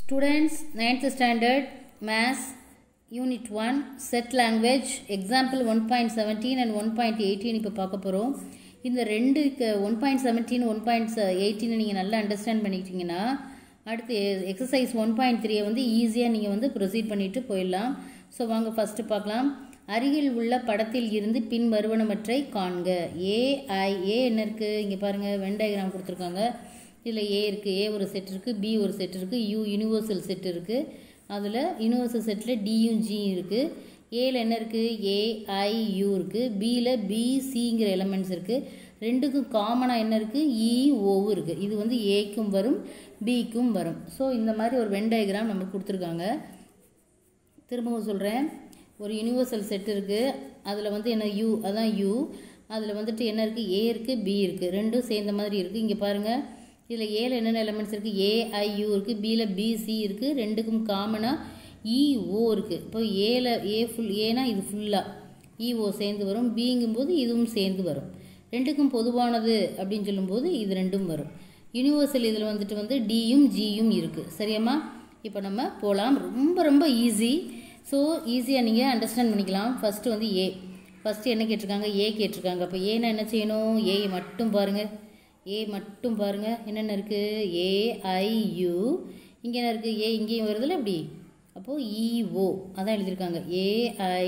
Students, 9th standard, Maths, Unit 1, Set Language, Example 1.17 and 1.18 இப்போ பார்க்க போகிறோம் இந்த ரெண்டு one point seventeen one point eighteen நீங்கள் நல்லா அண்டர்ஸ்டாண்ட் பண்ணிக்கிட்டீங்கன்னா அடுத்து எக்ஸசைஸ் ஒன் பாயிண்ட் த்ரீயை வந்து ஈஸியாக நீங்கள் வந்து ப்ரொசீட் பண்ணிட்டு போயிடலாம் ஸோ வாங்க ஃபஸ்ட்டு பார்க்கலாம் அருகில் உள்ள படத்தில் இருந்து பின் வருவனவற்றை காண்க ஏ ஐ ஏ என்ன இருக்குது இங்கே பாருங்கள் வென் டயக்ராம் கொடுத்துருக்காங்க இதில் ஏ இருக்குது ஏ ஒரு செட் இருக்குது பி ஒரு செட் இருக்குது யூ யூனிவர்சல் செட் இருக்குது அதில் யூனிவர்சல் செட்டில் டியும் ஜி இருக்குது ஏல என்ன இருக்குது ஏஐயூ இருக்குது பியில் பிசிங்கிற எலமெண்ட்ஸ் இருக்குது ரெண்டுக்கும் காமனாக என்ன இருக்குது இஓவும் இருக்குது இது வந்து ஏக்கும் வரும் பிக்கும் வரும் ஸோ இந்த மாதிரி ஒரு வென் டயக்ராம் நமக்கு கொடுத்துருக்காங்க திரும்பவும் சொல்கிறேன் ஒரு யூனிவர்சல் செட் இருக்குது அதில் வந்து என்ன யூ அதான் யூ அதில் வந்துட்டு என்ன இருக்குது ஏ இருக்குது பி இருக்குது ரெண்டும் சேர்ந்த மாதிரி இருக்குது இங்கே பாருங்கள் இதில் ஏல என்னென்ன எலமெண்ட்ஸ் இருக்குது ஏஐயூ இருக்குது பியில் பிசி இருக்குது ரெண்டுக்கும் காமனாக இஓ இருக்குது இப்போ ஏல ஏ ஃபுல் ஏனா இது ஃபுல்லாக இஓ சேர்ந்து வரும் பிங்கும்போது இதுவும் சேர்ந்து வரும் ரெண்டுக்கும் பொதுவானது அப்படின்னு சொல்லும்போது இது ரெண்டும் வரும் யூனிவர்சல் இதில் வந்துட்டு வந்து டியும் ஜியும் இருக்குது சரியாம்மா இப்போ நம்ம போகலாம் ரொம்ப ரொம்ப ஈஸி ஸோ ஈஸியாக நீங்கள் அண்டர்ஸ்டாண்ட் பண்ணிக்கலாம் ஃபஸ்ட்டு வந்து ஏ ஃபஸ்ட்டு என்ன கேட்டிருக்காங்க ஏ கேட்டிருக்காங்க அப்போ ஏன்னா என்ன செய்யணும் ஏ மட்டும் பாருங்கள் ஏ மட்டும் பாருங்கள் என்னென்ன இருக்குது ஏஐயு இங்கே என்ன இருக்குது ஏ இங்கேயும் வருதுல்ல இப்படி அப்போது இஓ அதான் எழுதியிருக்காங்க ஏஐ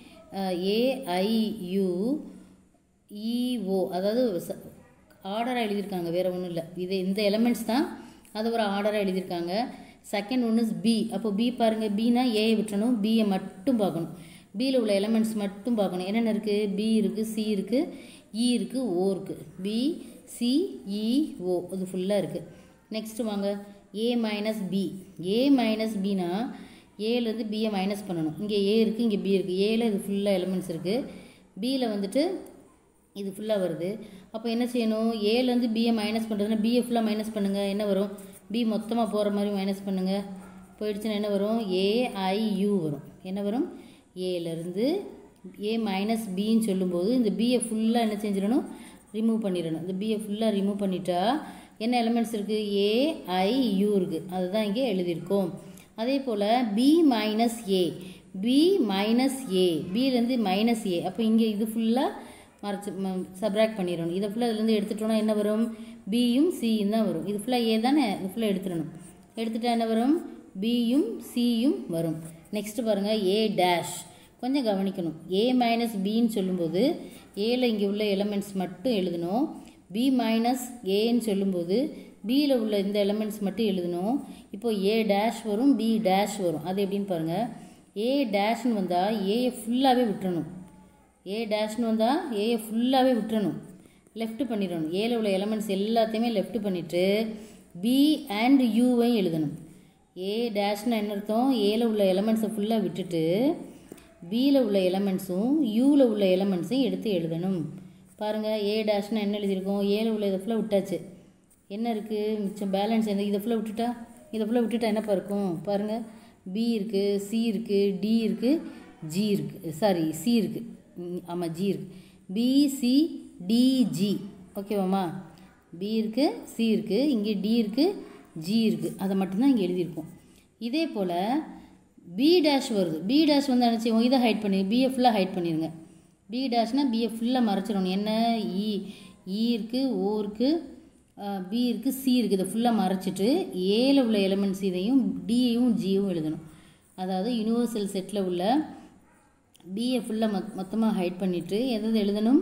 ஏஐயு இஓ அதாவது ஆர்டராக எழுதியிருக்காங்க வேறு ஒன்றும் இல்லை இது இந்த எலமெண்ட்ஸ் தான் அதை ஒரு ஆர்டராக எழுதியிருக்காங்க செகண்ட் ஒன்று பி அப்போ பி பாருங்கள் பினா ஏயை விட்டணும் பியை மட்டும் பார்க்கணும் பியில் உள்ள எலமெண்ட்ஸ் மட்டும் பார்க்கணும் என்னென்ன இருக்குது பி இருக்குது சி இருக்குது இ இருக்குது ஓ இருக்குது பி சி இ ஓ அது ஃபுல்லாக இருக்குது நெக்ஸ்ட்டு வாங்க A minus B A minus பினா ஏலேருந்து பியை மைனஸ் பண்ணணும் இங்கே ஏ இருக்குது இங்கே பி இருக்குது ஏல இது ஃபுல்லாக எலமெண்ட்ஸ் இருக்குது பியில் வந்துட்டு இது ஃபுல்லாக வருது அப்போ என்ன செய்யணும் ஏலேருந்து பியை மைனஸ் பண்ணுறதுன்னா பியை ஃபுல்லாக மைனஸ் பண்ணுங்கள் என்ன வரும் பி மொத்தமாக போகிற மாதிரி மைனஸ் பண்ணுங்கள் போயிடுச்சுன்னா என்ன வரும் ஏஐயூ வரும் என்ன வரும் ஏலேருந்து ஏ மைனஸ் பின்னு சொல்லும்போது இந்த பியை ஃபுல்லாக என்ன செஞ்சிடணும் ரிமூவ் பண்ணிடணும் இந்த பியை ஃபுல்லாக ரிமூவ் பண்ணிட்டா என்ன எலமெண்ட்ஸ் இருக்குது ஏஐயூ இருக்குது அதுதான் இங்கே எழுதியிருக்கோம் அதே போல் B minus A B minus A பிலேருந்து மைனஸ் ஏ அப்போ இங்கே இது ஃபுல்லாக மறைச்சி சப்ராக்ட் பண்ணிடணும் இதை ஃபுல்லாக இதுலேருந்து எடுத்துட்டோன்னா என்ன வரும் பியும் சியும் தான் வரும் இது ஃபுல்லாக ஏ தானே இது ஃபுல்லாக எடுத்துடணும் எடுத்துட்டா என்ன வரும் பியும் சியும் வரும் நெக்ஸ்ட்டு பாருங்கள் ஏ டேஷ் கொஞ்சம் கவனிக்கணும் ஏ மைனஸ் பின்னு சொல்லும்போது ஏல இங்கே உள்ள எலமெண்ட்ஸ் மட்டும் எழுதணும் பி மைனஸ் ஏன்னு சொல்லும்போது பியில் உள்ள இந்த எலமெண்ட்ஸ் மட்டும் எழுதணும் இப்போது ஏ டேஷ் வரும் பி டேஷ் வரும் அது எப்படின்னு பாருங்கள் ஏ டேஷ்னு வந்தால் ஏயை ஃபுல்லாகவே விட்டுறணும் ஏ டேஷ்னு வந்தால் ஏயை ஃபுல்லாகவே விட்டுறணும் லெஃப்ட் பண்ணிடணும் ஏல உள்ள எலமெண்ட்ஸ் எல்லாத்தையுமே லெஃப்ட் பண்ணிவிட்டு பி அண்ட் யூவையும் எழுதணும் ஏ டேஷ்னா என்ன அர்த்தம் ஏல உள்ள எலமெண்ட்ஸை ஃபுல்லாக விட்டுட்டு பியில் உள்ள எலமெண்ட்ஸும் யூவில் உள்ள எலமெண்ட்ஸையும் எடுத்து எழுதணும் பாருங்கள் ஏ டேஷ்னா என்ன எழுதியிருக்கோம் ஏல உள்ள இதை ஃபுல்லாக விட்டாச்சு என்ன இருக்குது மிச்சம் பேலன்ஸ் எந்த இதை ஃபுல்லாக விட்டுட்டா இதை ஃபுல்லாக விட்டுட்டா என்னப்பா இருக்கும் பாருங்கள் பி இருக்குது சி இருக்குது டி இருக்குது ஜி இருக்குது சாரி சி இருக்குது ஆமாம் ஜி இருக்குது பிசி டிஜி ஓகேவாம்மா பி இருக்குது சி இருக்குது இங்கே டி இருக்குது ஜி இருக்குது அதை மட்டும்தான் இங்கே எழுதியிருக்கோம் இதே போல் பி டேஷ் வருது பி டேஷ் வந்து என்ன செய்வோம் இதை ஹைட் பண்ணி பிஏ ஃபுல்லாக ஹைட் பண்ணிடுங்க பி டேஷ்னால் பிஏ ஃபுல்லாக மறைச்சிடணும் என்ன இ இ இருக்குது ஓ இருக்குது பி இருக்குது சி இருக்குது இதை ஃபுல்லாக மறைச்சிட்டு ஏல உள்ள எலமெண்ட்ஸ் இதையும் டியையும் ஜியும் எழுதணும் அதாவது யூனிவர்சல் செட்டில் உள்ள பிஏ ஃபுல்லாக மொத் மொத்தமாக ஹைட் பண்ணிவிட்டு எதாவது எழுதணும்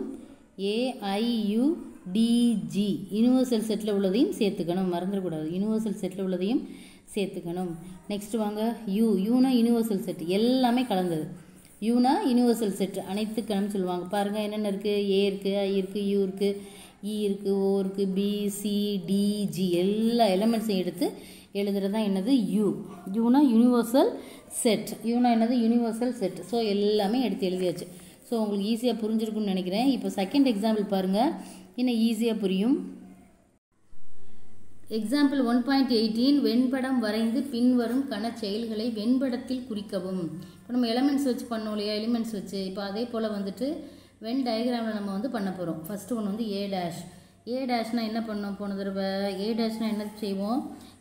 ஏஐயு டிஜி யூனிவர்சல் செட்டில் உள்ளதையும் சேர்த்துக்கணும் மறந்துடக்கூடாது யூனிவர்சல் செட்டில் உள்ளதையும் சேர்த்துக்கணும் நெக்ஸ்ட் வாங்க யூ யூனா யூனிவர்சல் செட் எல்லாமே கலந்தது யூனா யூனிவர்சல் செட் அனைத்துக்கணும் சொல்லுவாங்க பாருங்கள் என்னென்ன இருக்குது ஏ இருக்குது ஐ இருக்குது யூ இருக்குது இ இருக்குது ஓ இருக்குது பி சி டி ஜி எல்லா எலமெண்ட்ஸையும் எடுத்து எழுதுறது தான் என்னது யூ யூனா யூனிவர்சல் செட் யூனா என்னது யூனிவர்சல் செட் ஸோ எல்லாமே எடுத்து எழுதியாச்சு ஸோ உங்களுக்கு ஈஸியாக புரிஞ்சிருக்குன்னு நினைக்கிறேன் இப்போ செகண்ட் எக்ஸாம்பிள் பாருங்கள் இன்னும் ஈஸியாக புரியும் எக்ஸாம்பிள் ஒன் பாயிண்ட் எயிட்டீன் வெண்படம் வரைந்து பின்வரும் கன செயல்களை வெண்படத்தில் குறிக்கவும் இப்போ நம்ம எலமெண்ட்ஸ் வச்சு பண்ணோம் இல்லையா எலிமெண்ட்ஸ் வச்சு இப்போ அதே போல் வந்துட்டு வென் டயக்ராமில் நம்ம வந்து பண்ண போகிறோம் ஃபஸ்ட்டு ஒன்று வந்து ஏ டேஷ் ஏ டேஷ்னால் என்ன பண்ணோம் போன தடவை ஏ டேஷ்னால் என்ன செய்வோம்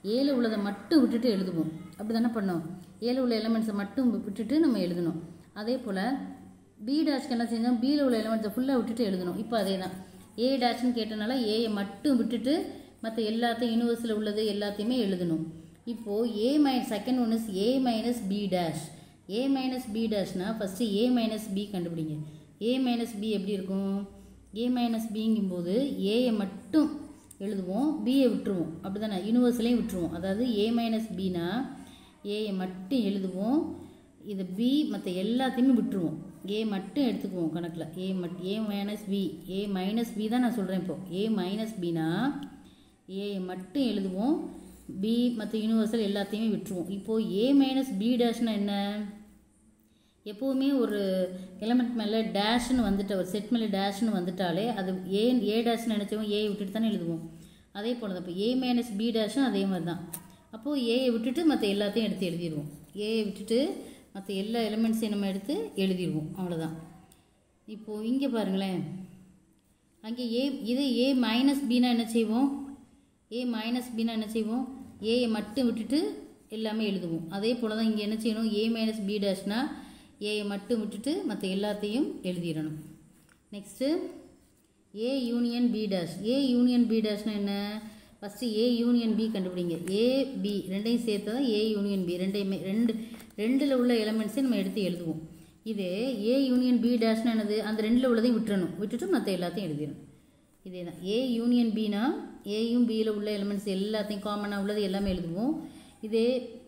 ஏல உள்ளதை மட்டும் விட்டுட்டு எழுதுவோம் அப்படி தானே பண்ணோம் ஏல உள்ள எலமெண்ட்ஸை மட்டும் விட்டுட்டு நம்ம எழுதணும் அதே போல் பி டேஷ்க்கு என்ன செஞ்சோம் பியில் உள்ள எலமெண்ட்ஸை ஃபுல்லாக விட்டுட்டு எழுதணும் இப்போ அதே தான் ஏ டேஷ்னு கேட்டனால ஏயை மட்டும் விட்டுட்டு மற்ற எல்லாத்தையும் யூனிவர்ஸில் உள்ளது எல்லாத்தையுமே எழுதணும் இப்போது A my second one is A minus B dash A minus B டேஷ்னா ஃபஸ்ட்டு ஏ மைனஸ் பி கண்டுபிடிங்க ஏ மைனஸ் பி எப்படி இருக்கும் ஏ மைனஸ் பிங்கும்போது ஏயை மட்டும் எழுதுவோம் பியை விட்டுருவோம் அப்படி தானே யூனிவர்ஸ்லையும் விட்டுருவோம் அதாவது ஏ மைனஸ் பினா ஏயை மட்டும் எழுதுவோம் இது பி மற்ற எல்லாத்தையுமே விட்டுருவோம் ஏ மட்டும் எடுத்துக்குவோம் கணக்கில் ஏ மட் A minus B A minus B தான் நான் சொல்கிறேன் இப்போ ஏ மைனஸ் பினா ஏயை மட்டும் எழுதுவோம் பி மற்ற யூனிவர்சல் எல்லாத்தையுமே விட்டுருவோம் இப்போது ஏ மைனஸ் பி டேஷ்னா என்ன எப்போவுமே ஒரு எலமெண்ட் மேலே டேஷ்னு வந்துட்டு ஒரு செட் மேலே டேஷ்னு வந்துட்டாலே அது ஏ ஏ டேஷ்னு நினச்சவங்க ஏயை விட்டுட்டு தானே எழுதுவோம் அதே போல் தான் இப்போ ஏ மைனஸ் பி டேஷும் அதே மாதிரி தான் அப்போது ஏயை விட்டுட்டு மற்ற எல்லாத்தையும் எடுத்து எழுதிடுவோம் ஏயை விட்டுட்டு மற்ற எல்லா எலிமெண்ட்ஸையும் நம்ம எடுத்து எழுதிடுவோம் அவ்வளோதான் இப்போது இங்கே பாருங்களேன் அங்கே ஏ இதே ஏ மைனஸ் பினா என்ன செய்வோம் ஏ மைனஸ் பினா என்ன செய்வோம் ஏயை மட்டும் விட்டுட்டு எல்லாமே எழுதுவோம் அதே போல் தான் இங்கே என்ன செய்யணும் ஏ மைனஸ் பி டேஷ்னா ஏயை மட்டும் விட்டுட்டு மற்ற எல்லாத்தையும் எழுதிடணும் next A union B dash A union B டேஷ்னா என்ன ஃபஸ்ட்டு ஏ யூனியன் பி கண்டுபிடிங்க ஏ பி ரெண்டையும் சேர்த்து தான் ஏ யூனியன் பி ரெண்டையுமே ரெண்டு ரெண்டில் உள்ள எலமெண்ட்ஸையும் நம்ம எடுத்து எழுதுவோம் இதே ஏ யூனியன் பி டேஷ்னா என்னது அந்த ரெண்டில் உள்ளதையும் விட்டுறணும் விட்டுட்டு மற்ற எல்லாத்தையும் எழுதிடணும் இதே தான் ஏ யூனியன் பினா ஏயும் பியில் உள்ள எலிமெண்ட்ஸ் எல்லாத்தையும் காமனாக உள்ளது எல்லாமே எழுதுவோம் இதே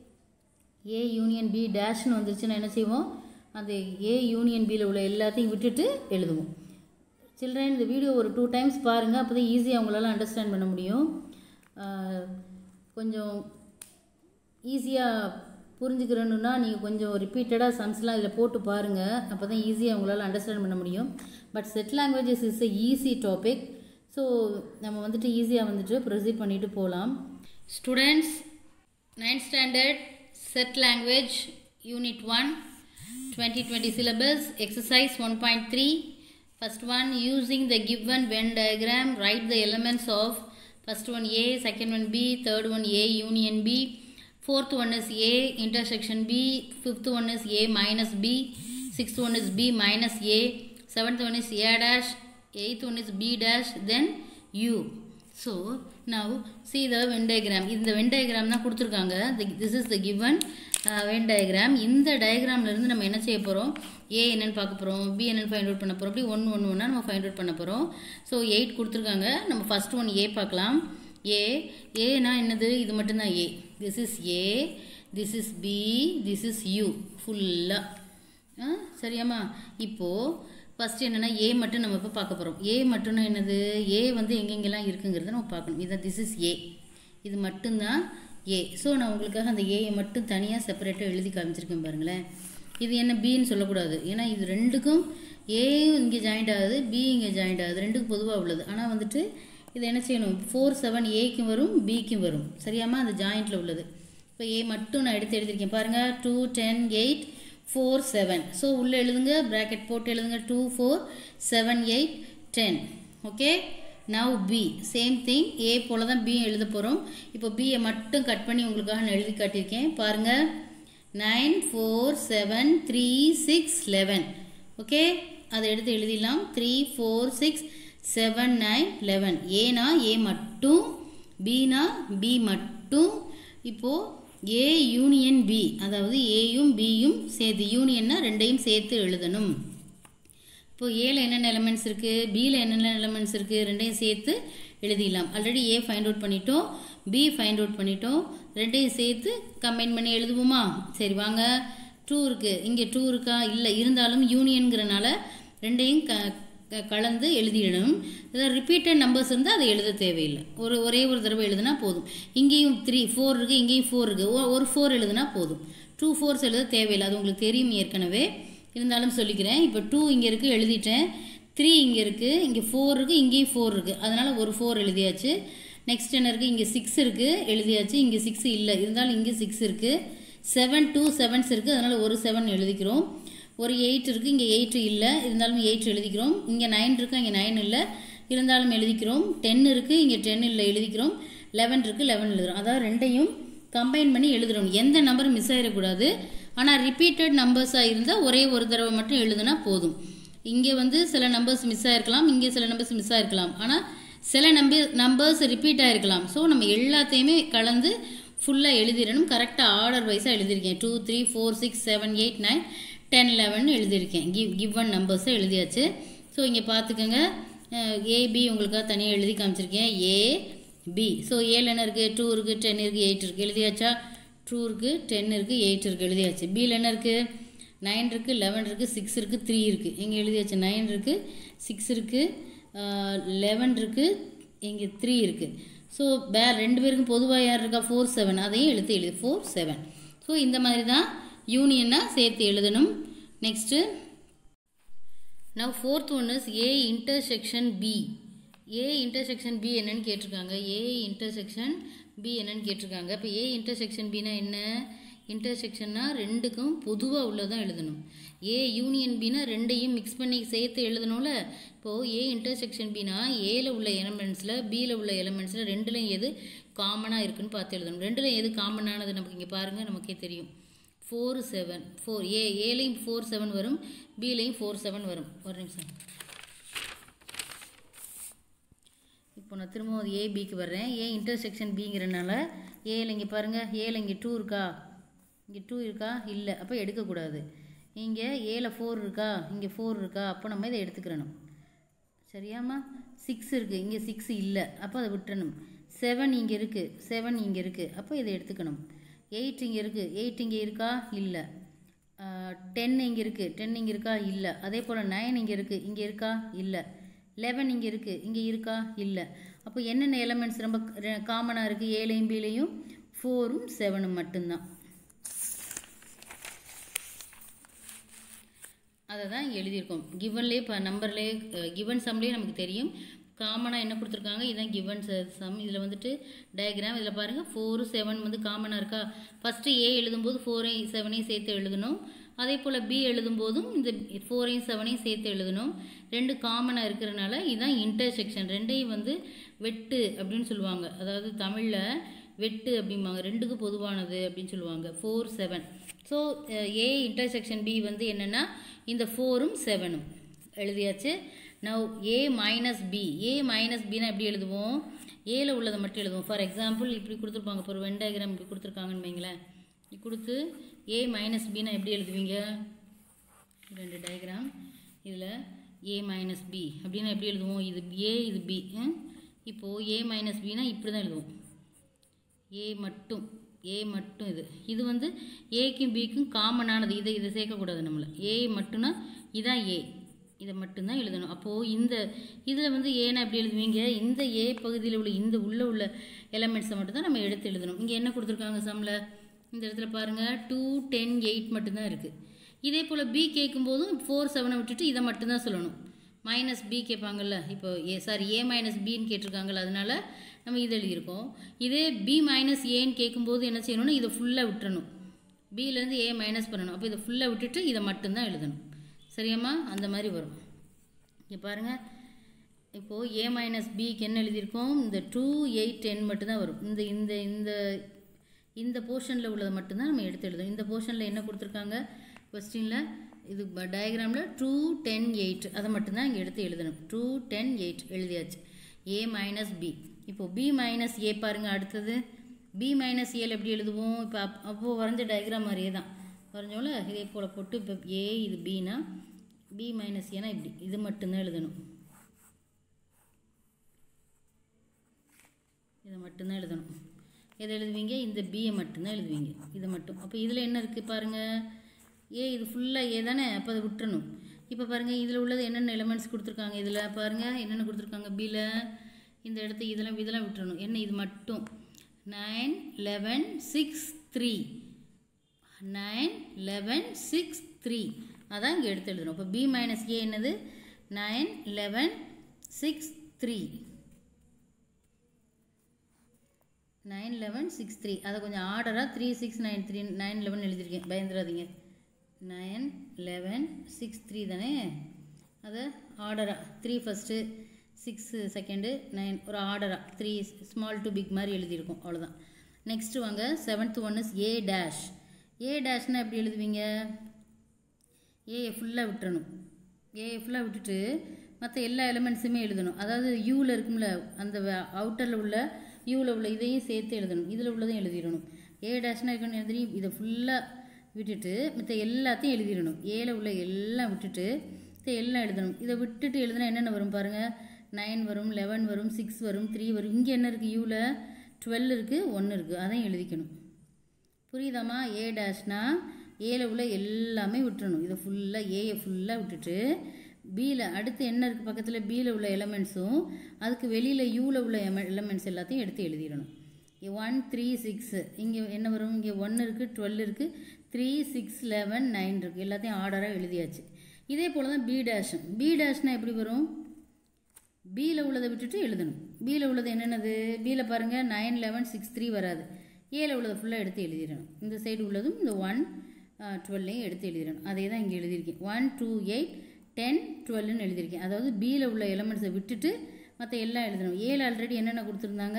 ஏ யூனியன் பி டேஷ்னு வந்துருச்சுன்னா என்ன செய்வோம் அந்த ஏ யூனியன் பியில் உள்ள எல்லாத்தையும் விட்டுட்டு எழுதுவோம் சில்ட்ரன் இந்த வீடியோ ஒரு டூ டைம்ஸ் பாருங்கள் அப்போ தான் ஈஸியாக உங்களால் அண்டர்ஸ்டாண்ட் பண்ண முடியும் ஆஹ் கொஞ்சம் ஈஸியாக புரிஞ்சுக்கிறணுன்னா நீங்கள் கொஞ்சம் ரிப்பீட்டடாக சம்ஸ்லாம் இதில் போட்டு பாருங்கள் அப்போ தான் ஈஸியாக உங்களால் அண்டர்ஸ்டாண்ட் பண்ண முடியும் but set languages is a easy topic so நம்ம வந்துட்டு ஈஸியாக வந்துட்டு ப்ரொசீட் பண்ணிட்டு போகலாம் students ninth standard set language unit one twenty twenty syllabus exercise one point three First one using the given Venn diagram write the elements of first one A, second one B, third one A union B, fourth one is A intersection B, fifth one is A minus B, sixth one is B minus A, seventh one is A dash, eighth one is B dash, then U. So now see the Venn diagram. இந்த Venn diagram தான் கொடுத்துருக்காங்க The- this is the given uh, Venn diagram. இந்த diagramல இருந்து நம்ம என்ன செய்ய போகிறோம் ஏ என்னன்னு பார்க்க போகிறோம் பி என்னன்னு ஃபைண்ட் அவுட் பண்ண போகிறோம் அப்படி ஒன்று ஒன்று ஒன்றா நம்ம ஃபைண்ட் அவுட் பண்ண போகிறோம் ஸோ எயிட் கொடுத்துருக்காங்க நம்ம ஃபர்ஸ்ட் ஒன் ஏ பார்க்கலாம் ஏ ஏனா என்னது இது மட்டும்தான் A this is A this is B this is U ஃபுல்லாக ஆ சரியாம்மா இப்போது ஃபஸ்ட்டு என்னென்னா ஏ மட்டும் நம்ம இப்போ பார்க்க போகிறோம் ஏ மட்டும்னா என்னது ஏ வந்து எங்கெங்கெல்லாம் இருக்குங்கிறத நம்ம பார்க்கணும் இதான் திஸ் இஸ் ஏ இது மட்டும்தான் ஏ ஸோ நான் உங்களுக்காக அந்த ஏயை மட்டும் தனியாக செப்பரேட்டாக எழுதி காமிச்சிருக்கேன் பாருங்களேன் இது என்ன பின்னு சொல்லக்கூடாது ஏன்னா இது ரெண்டுக்கும் ஏயும் இங்கே ஜாயிண்ட் ஆகுது பி இங்கே ஜாயிண்ட் ஆகுது ரெண்டுக்கும் பொதுவாக உள்ளது ஆனால் வந்துட்டு இது என்ன செய்யணும் ஃபோர் செவன் ஏக்கும் வரும் பிக்கும் வரும் சரியாம்மா அந்த ஜாயிண்ட்டில் உள்ளது இப்போ ஏ மட்டும் நான் எடுத்து எழுதியிருக்கேன் பாருங்கள் two ten eight four seven so உள்ளே எழுதுங்க ப்ராக்கெட் போட்டு எழுதுங்க two four seven eight ten okay now B same thing A போல தான் பி எழுத போகிறோம் இப்போ பியை மட்டும் கட் பண்ணி உங்களுக்காக நான் எழுதி காட்டியிருக்கேன் பாருங்கள் nine four seven three six eleven okay அதை எடுத்து எழுதிடலாம் three four six seven nine eleven ஏனா ஏ மட்டும் பினா பி மட்டும் இப்போது ஏ யூனியன் பி அதாவது ஏயும் பியும் சேர்த்து யூனியன்னா ரெண்டையும் சேர்த்து எழுதணும் இப்போ ஏல என்னென்ன எலமெண்ட்ஸ் இருக்குது பியில் என்னென்ன எலமெண்ட்ஸ் இருக்குது ரெண்டையும் சேர்த்து எழுதிடலாம் ஆல்ரெடி ஏ ஃபைண்ட் அவுட் பண்ணிட்டோம் பி ஃபைண்ட் அவுட் பண்ணிட்டோம் ரெண்டையும் சேர்த்து கம்பைன் பண்ணி எழுதுவோமா சரி வாங்க டூ இருக்குது இங்கே டூ இருக்கா இல்லை இருந்தாலும் யூனியன்கிறனால ரெண்டையும் க க- கலந்து எழுதிடணும் ஏதாவது ரிப்பீட்டட் நம்பர்ஸ் இருந்தால் அதை எழுத தேவையில்லை ஒரு ஒரே ஒரு தடவை எழுதுனா போதும் இங்கேயும் த்ரீ ஃபோர் இருக்குது இங்கேயும் ஃபோர் இருக்குது ஒரு ஃபோர் எழுதுனா போதும் டூ ஃபோர்ஸ் எழுத தேவையில்லை அது உங்களுக்கு தெரியும் ஏற்கனவே இருந்தாலும் சொல்லிக்கிறேன் இப்போ டூ இங்கே இருக்குது எழுதிட்டேன் த்ரீ இங்கே இருக்குது இங்கே ஃபோர் இருக்குது இங்கேயும் ஃபோர் இருக்குது அதனால் ஒரு ஃபோர் எழுதியாச்சு நெக்ஸ்ட் என்ன இருக்குது இங்கே சிக்ஸ் இருக்குது எழுதியாச்சு இங்கே சிக்ஸ் இல்லை இருந்தாலும் இங்கே சிக்ஸ் இருக்குது செவன் டூ செவன்ஸ் இருக்குது அதனால் ஒரு செவன் எழுதிக்கிறோம் ஒரு எயிட் இருக்குது இங்கே எயிட் இல்லை இருந்தாலும் எயிட் எழுதிக்கிறோம் இங்கே நைன் இருக்குது இங்கே நைன் இல்லை இருந்தாலும் எழுதிக்கிறோம் டென் இருக்குது இங்கே டென் இல்லை எழுதிக்கிறோம் லெவன் இருக்குது லெவன் எழுதுறோம் அதாவது ரெண்டையும் கம்பைன் பண்ணி எழுதுறோம் எந்த நம்பரும் மிஸ் ஆகிடக்கூடாது ஆனால் ரிப்பீட்டட் நம்பர்ஸாக இருந்தால் ஒரே ஒரு தடவை மட்டும் எழுதுனா போதும் இங்கே வந்து சில நம்பர்ஸ் மிஸ் ஆயிருக்கலாம் இங்கே சில நம்பர்ஸ் மிஸ் ஆயிருக்கலாம் ஆனால் சில நம்பர் நம்பர்ஸ் ரிப்பீட் ஆயிருக்கலாம் ஸோ நம்ம எல்லாத்தையுமே கலந்து ஃபுல்லாக எழுதிடணும் கரெக்டாக ஆர்டர் வைஸாக எழுதியிருக்கேன் two three four six seven eight nine ten eleven எழுதியிருக்கேன் கிவ் கிவன் நம்பர்ஸை எழுதியாச்சு ஸோ இங்கே பார்த்துக்கோங்க ஏபி உங்களுக்காக தனியாக எழுதி காமிச்சிருக்கேன் ஏ பி ஸோ ஏல என்ன இருக்குது டூ இருக்குது டென் இருக்குது எயிட் இருக்குது எழுதியாச்சா டூ இருக்குது டென் இருக்குது எயிட் இருக்குது எழுதியாச்சு பியில் என்ன இருக்குது நைன் இருக்குது லெவன் இருக்குது சிக்ஸ் இருக்குது த்ரீ இருக்குது இங்கே எழுதியாச்சு நைன் இருக்குது சிக்ஸ் இருக்குது லெவன் இருக்குது இங்கே த்ரீ இருக்குது ஸோ வே ரெண்டு பேருக்கும் பொதுவாக யார் இருக்கா ஃபோர் செவன் அதையும் எழுத்து எழுது ஃபோர் செவன் ஸோ இந்த மாதிரி தான் யூனியனாக சேர்த்து எழுதணும் next now fourth one is A intersection B A intersection B என்னன்னு கேட்டிருக்காங்க ஏ இன்டர்செக்ஷன் பி என்னன்னு கேட்டிருக்காங்க இப்போ ஏ இன்டர்செக்ஷன் பினா என்ன இன்டர்செக்ஷன்னா ரெண்டுக்கும் பொதுவாக உள்ளதான் எழுதணும் ஏ யூனியன் பினா ரெண்டையும் மிக்ஸ் பண்ணி சேர்த்து எழுதணும்ல இப்போது ஏ இன்டர்செக்ஷன் பினா ஏல உள்ள எலமெண்ட்ஸில் பியில் உள்ள எலமெண்ட்ஸில் ரெண்டுலையும் எது காமனாக இருக்குன்னு பார்த்து எழுதணும் ரெண்டுலையும் எது காமனானது நமக்கு இங்கே பாருங்கள் நமக்கே தெரியும் ஃபோர் செவன் ஃபோர் ஏ ஏலையும் ஃபோர் செவன் வரும் பிலையும் ஃபோர் செவன் வரும் ஒரு நிமிஷம் இப்போ நான் திரும்ப ஏ பிக்கு வர்றேன் ஏ இன்டர்செக்ஷன் பிங்கிறனால ஏல இங்கே பாருங்கள் ஏல இங்கே டூ இருக்கா இங்கே டூ இருக்கா இல்லை அப்போ எடுக்கக்கூடாது இங்கே ஏல ஃபோர் இருக்கா இங்கே ஃபோர் இருக்கா அப்போ நம்ம இதை எடுத்துக்கிறணும் சரியாம்மா சிக்ஸ் இருக்குது இங்கே சிக்ஸ் இல்லை அப்போ அதை விட்டுறணும் செவன் இங்கே இருக்குது செவன் இங்கே இருக்குது அப்போ இதை எடுத்துக்கணும் எயிட் இங்கே இருக்குது எயிட் இங்கே இருக்கா இல்லை டென் இங்கே இருக்குது டென் இங்கே இருக்கா இல்லை அதே போல் நைன் இங்கே இருக்குது இங்கே இருக்கா இல்லை லெவன் இங்கே இருக்குது இங்கே இருக்கா இல்லை அப்போ என்னென்ன எலமெண்ட்ஸ் ரொம்ப காமனாக இருக்குது ஏழையும் பிலையும் ஃபோரும் செவனும் மட்டும்தான் அதை தான் எழுதியிருக்கோம் கிவன்லேயே இப்போ நம்பர்லேயே கிவன் சம்லேயே நமக்கு தெரியும் காமனாக என்ன கொடுத்துருக்காங்க இதுதான் கிவன் சம் இதில் வந்துட்டு டயக்ராம் இதில் பாருங்கள் ஃபோரு செவன் வந்து காமனாக இருக்கா ஃபஸ்ட்டு ஏ எழுதும்போது ஃபோரையும் செவனையும் சேர்த்து எழுதணும் அதே போல் பி எழுதும்போதும் இந்த ஃபோரையும் செவனையும் சேர்த்து எழுதணும் ரெண்டு காமனாக இருக்கிறனால இதுதான் இன்டர்செக்ஷன் ரெண்டையும் வந்து வெட்டு அப்படின்னு சொல்லுவாங்க அதாவது தமிழில் வெட்டு அப்படிம்பாங்க ரெண்டுக்கு பொதுவானது அப்படின்னு சொல்லுவாங்க four seven so A intersection B வந்து என்னென்னா இந்த ஃபோரும் செவனும் எழுதியாச்சு now A minus B A minus பின்னா எப்படி எழுதுவோம் ஏல உள்ளதை மட்டும் எழுதுவோம் ஃபார் எக்ஸாம்பிள் இப்படி கொடுத்துருப்பாங்க இப்போ ஒரு வென் டயக்ராம் இப்படி கொடுத்துருக்காங்கன்னு வைங்களேன் இப்படி கொடுத்து ஏ மைனஸ் பின்னா எப்படி எழுதுவீங்க ரெண்டு டயக்ராம் இதில் ஏ மைனஸ் பி அப்படின்னா எப்படி எழுதுவோம் இது ஏ இது பி இப்போது ஏ மைனஸ் பினா இப்படி தான் எழுதுவோம் ஏ மட்டும் ஏ மட்டும் இது இது வந்து ஏக்கும் பிக்கும் காமனானது இதை இதை சேர்க்கக்கூடாது நம்மளை ஏ மட்டும்னா இதான் ஏ இதை மட்டும்தான் எழுதணும் அப்போது இந்த இதில் வந்து ஏன்னா எப்படி எழுதுவீங்க இந்த ஏ பகுதியில் உள்ள இந்த உள்ளே உள்ள எலமெண்ட்ஸை மட்டும் தான் நம்ம எடுத்து எழுதணும் இங்கே என்ன கொடுத்துருக்காங்க சம்மில் இந்த இடத்துல பாருங்கள் டூ டென் எயிட் மட்டும்தான் இருக்குது இதே போல் பி கேட்கும்போதும் ஃபோர் செவனை விட்டுட்டு இதை மட்டும்தான் சொல்லணும் மைனஸ் பி கேட்பாங்கல்ல இப்போ ஏ சாரி ஏ மைனஸ் பின்னு கேட்டிருக்காங்கல்ல அதனால நம்ம இதை எழுதியிருக்கோம் இதே பி மைனஸ் ஏன்னு கேட்கும்போது என்ன செய்யணும்னா இதை ஃபுல்லாக விட்டுறணும் பியிலேருந்து ஏ மைனஸ் பண்ணணும் அப்போ இதை ஃபுல்லாக விட்டுட்டு இதை மட்டும்தான் எழுதணும் சரியாம்மா அந்த மாதிரி வரும் இங்கே பாருங்கள் இப்போது ஏ மைனஸ் பிக்கு என்ன எழுதியிருக்கோம் இந்த டூ எயிட் டென் மட்டும்தான் வரும் இந்த இந்த இந்த இந்த போர்ஷனில் உள்ளதை மட்டும்தான் நம்ம எடுத்து எழுதணும் இந்த போர்ஷனில் என்ன கொடுத்துருக்காங்க கொஸ்டினில் இது டயக்ராமில் டூ டென் எயிட் அதை மட்டும்தான் இங்கே எடுத்து எழுதணும் டூ டென் எயிட் எழுதியாச்சு ஏ மைனஸ் பி இப்போ பி மைனஸ் ஏ பாருங்கள் அடுத்தது பி மைனஸ் ஏல எப்படி எழுதுவோம் இப்போ அப் அப்போது வரைஞ்ச டயக்ராம் மாதிரியே தான் வரைஞ்சோம்ல இதே போல் போட்டு இப்போ ஏ இது பினா பி மைனஸ் ஏனா இப்படி இது மட்டும்தான் எழுதணும் இதை மட்டும்தான் எழுதணும் எதை எழுதுவீங்க இந்த பியை மட்டும்தான் எழுதுவீங்க இதை மட்டும் அப்போ இதில் என்ன இருக்குது பாருங்கள் ஏ இது ஃபுல்லாக ஏ தானே அப்போ அதை விட்டுறணும் இப்போ பாருங்கள் இதில் உள்ளது என்னென்ன எலமெண்ட்ஸ் கொடுத்துருக்காங்க இதில் பாருங்கள் என்னென்ன கொடுத்துருக்காங்க பியில் இந்த இடத்த இதெல்லாம் இதெல்லாம் விட்டுறணும் என்ன இது மட்டும் nine eleven six three nine eleven six three அதான் இங்கே எடுத்து எழுதணும் இப்போ பி மைனஸ் ஏ என்னது nine eleven six three nine eleven six three அதை கொஞ்சம் ஆர்டராக three six nine three nine eleven எழுதியிருக்கேன் பயந்துடாதீங்க நைன் லெவன் சிக்ஸ் த்ரீ தானே அதை ஆர்டராக three first six second nine ஒரு ஆர்டராக த்ரீ ஸ்மால் டு பிக் மாதிரி எழுதியிருக்கோம் அவ்வளோதான் நெக்ஸ்ட் வாங்க seventh one is A dash A டேஷ்னால் எப்படி எழுதுவீங்க ஏயை ஃபுல்லாக விட்டுறணும் ஏயை ஃபுல்லாக விட்டுட்டு மற்ற எல்லா எலிமெண்ட்ஸுமே எழுதணும் அதாவது யூவில் இருக்கும்ல அந்த அவுட்டரில் உள்ள யூவில் உள்ள இதையும் சேர்த்து எழுதணும் இதில் உள்ளதையும் எழுதிடணும் ஏ டேஷ்னா இருக்குன்னு எழுதி இதை ஃபுல்லாக விட்டுட்டு மற்ற எல்லாத்தையும் எழுதிடணும் ஏல உள்ள எல்லாம் விட்டுட்டு மற்ற எல்லாம் எழுதணும் இதை விட்டுட்டு எழுதுனா என்னென்ன வரும் பாருங்கள் நைன் வரும் லெவன் வரும் சிக்ஸ் வரும் த்ரீ வரும் இங்கே என்ன இருக்குது யூவில் டுவெல் இருக்குது ஒன்று இருக்குது அதையும் எழுதிக்கணும் புரியுதாம்மா ஏ டேஷ்னா ஏல உள்ள எல்லாமே விட்டுறணும் இதை ஃபுல்லாக ஏயை ஃபுல்லாக விட்டுட்டு பியில் அடுத்து என்ன இருக்குது பக்கத்தில் பியில் உள்ள எலமெண்ட்ஸும் அதுக்கு வெளியில் யூவில் உள்ள எலமெண்ட்ஸ் எல்லாத்தையும் எடுத்து எழுதிடணும் ஒன் த்ரீ சிக்ஸு இங்கே என்ன வரும் இங்கே ஒன்று இருக்குது டுவெல் இருக்குது த்ரீ சிக்ஸ் லெவன் நைன் இருக்குது எல்லாத்தையும் ஆர்டராக எழுதியாச்சு இதே போல் தான் பி டேஷும் பி டேஷ்னால் எப்படி வரும் பியில் உள்ளதை விட்டுட்டு எழுதணும் பியில் உள்ளது என்னென்னது பியில் பாருங்கள் நைன் லெவன் சிக்ஸ் த்ரீ வராது ஏல உள்ளதை ஃபுல்லாக எடுத்து எழுதிடணும் இந்த சைடு உள்ளதும் இந்த ஒன் டுவெல்லையும் எடுத்து எழுதிடணும் அதே தான் இங்கே எழுதியிருக்கேன் ஒன் டூ எயிட் டென் டுவெல்னு எழுதியிருக்கேன் அதாவது பியில் உள்ள எலமெண்ட்ஸை விட்டுட்டு மற்ற எல்லாம் எழுதணும் ஏழு ஆல்ரெடி என்னென்ன கொடுத்துருந்தாங்க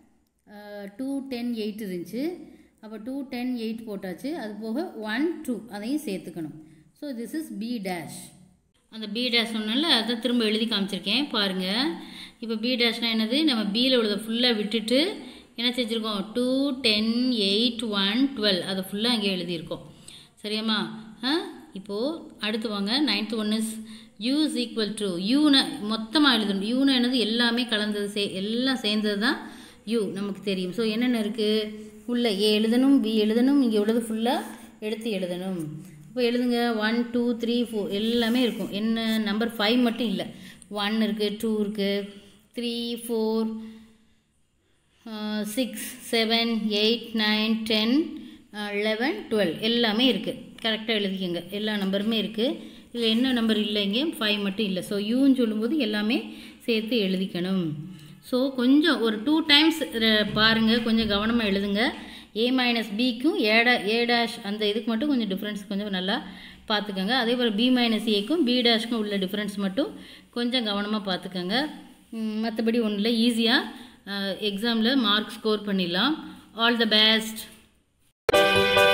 டூ டென் எயிட் இருந்துச்சு அப்போ டூ டென் எயிட் போட்டாச்சு அது போக ஒன் டூ அதையும் சேர்த்துக்கணும் so this is B dash அந்த பி டேஷ் சொன்னால அதை திரும்ப எழுதி காமிச்சிருக்கேன் பாருங்கள் இப்போ பி டேஷ்னால் என்னது நம்ம பியில் உள்ளதை ஃபுல்லாக விட்டுட்டு என்ன செஞ்சுருக்கோம் two ten eight one twelve அதை ஃபுல்லாக அங்கே எழுதியிருக்கோம் சரியாம்மா ஆ இப்போது அடுத்து வாங்க ninth one is U is equal to யூனை மொத்தமாக எழுதணும் யூனை என்னது எல்லாமே கலந்தது சே எல்லாம் சேர்ந்தது தான் யூ நமக்கு தெரியும் ஸோ என்னென்ன இருக்குது உள்ள ஏ எழுதணும் பி எழுதணும் இங்கே உள்ளது ஃபுல்லாக எடுத்து எழுதணும் இப்போ எழுதுங்க ஒன் டூ த்ரீ ஃபோர் எல்லாமே இருக்கும் என்ன நம்பர் ஃபைவ் மட்டும் இல்லை ஒன் இருக்குது டூ இருக்குது three four six seven eight nine ten eleven twelve எல்லாமே இருக்குது கரெக்டாக எழுதிக்கோங்க எல்லா நம்பருமே இருக்குது இதில் என்ன நம்பர் இல்லைங்க ஃபைவ் மட்டும் இல்லை ஸோ யூன்னு சொல்லும்போது எல்லாமே சேர்த்து எழுதிக்கணும் ஸோ கொஞ்சம் ஒரு டூ டைம்ஸ் பாருங்கள் கொஞ்சம் கவனமாக எழுதுங்க ஏ மைனஸ் பிக்கும் ஏடா ஏ டேஷ் அந்த இதுக்கு மட்டும் கொஞ்சம் டிஃப்ரென்ஸ் கொஞ்சம் நல்லா பார்த்துக்கோங்க அதே போல் பி மைனஸ் ஏக்கும் பி டேஷ்க்கும் உள்ள டிஃப்ரென்ஸ் மட்டும் கொஞ்சம் கவனமாக பார்த்துக்கோங்க மற்றபடி ஒன்றும் இல்லை ஈஸியாக எக்ஸாமில் மார்க் ஸ்கோர் பண்ணிடலாம் ஆல் த பெஸ்ட்